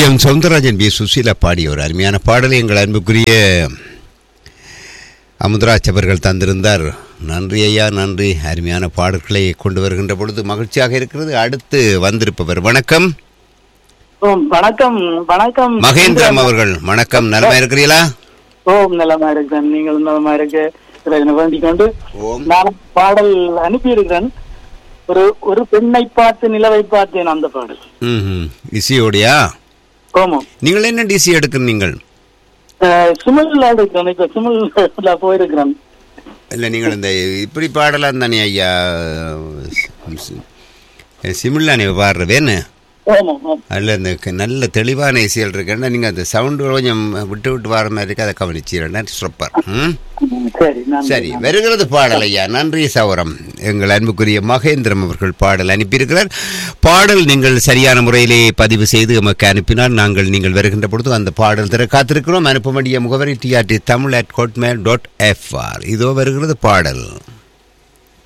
M Soundararajan B Susheela பாடிய ஒரு அருமையான பாடலை எங்கள் அன்புக்குரிய அமுதராஜ் அவர்கள் தந்திருந்தார் நன்றி ஐயா நன்றி அருமையான பாடல்களை கொண்டு வருகின்ற பொழுது மகிழ்ச்சியாக இருக்கிறது அடுத்து வந்திருப்பவர் வணக்கம் ஓம் வணக்கம் வணக்கம் மகேந்திரம் அவர்கள் வணக்கம் நலமா இருக்கிறீங்களா ஓம் நலமா இருக்கிறேன் நீங்கள் நலமா இருக்க இறைவனை வேண்டிக் கொண்டு ஓம் நான் பாடல் அனுப்பியிருக்கிறேன் ஒரு ஒரு பெண்ணை பார்த்து நிலவை பார்த்தேன் அந்த பாடல் ம் இசையோடையா ஓமம் நீங்கள் என்ன டிசி எடுக்கிறீங்கள் சுமிழ்ல இருக்கிறேன் இப்ப சுமிழ்ல போயிருக்கிறேன் இல்லை நீங்கள் இந்த இப்படி பாடலாம் தானே ஐயா சிமிழ்லானே பாடுறதேன்னு ஓமம் ஓம் அதில் இந்த க- நல்ல தெளிவான இசைகள் இருக்குன்னா நீங்கள் அந்த சவுண்டு கொஞ்சம் விட்டு விட்டு வர மாதிரி இருக்கு அதை கவனிச்சிடனா சூப்பர் ம் சரி நான் சரி வருகிறது பாடல் ஐயா நன்றி சௌரம் எங்கள் அன்புக்குரிய மகேந்திரம் அவர்கள் பாடல் அனுப்பியிருக்கிறார் பாடல் நீங்கள் சரியான முறையிலே பதிவு செய்து எமக்கு அனுப்பினால் நாங்கள் நீங்கள் வருகின்ற பொழுது அந்த பாடல் தர காத்திருக்கிறோம் அனுப்ப வேண்டிய முகவரி TRT Tamil at hotmail dot FR இதோ வருகிறது பாடல்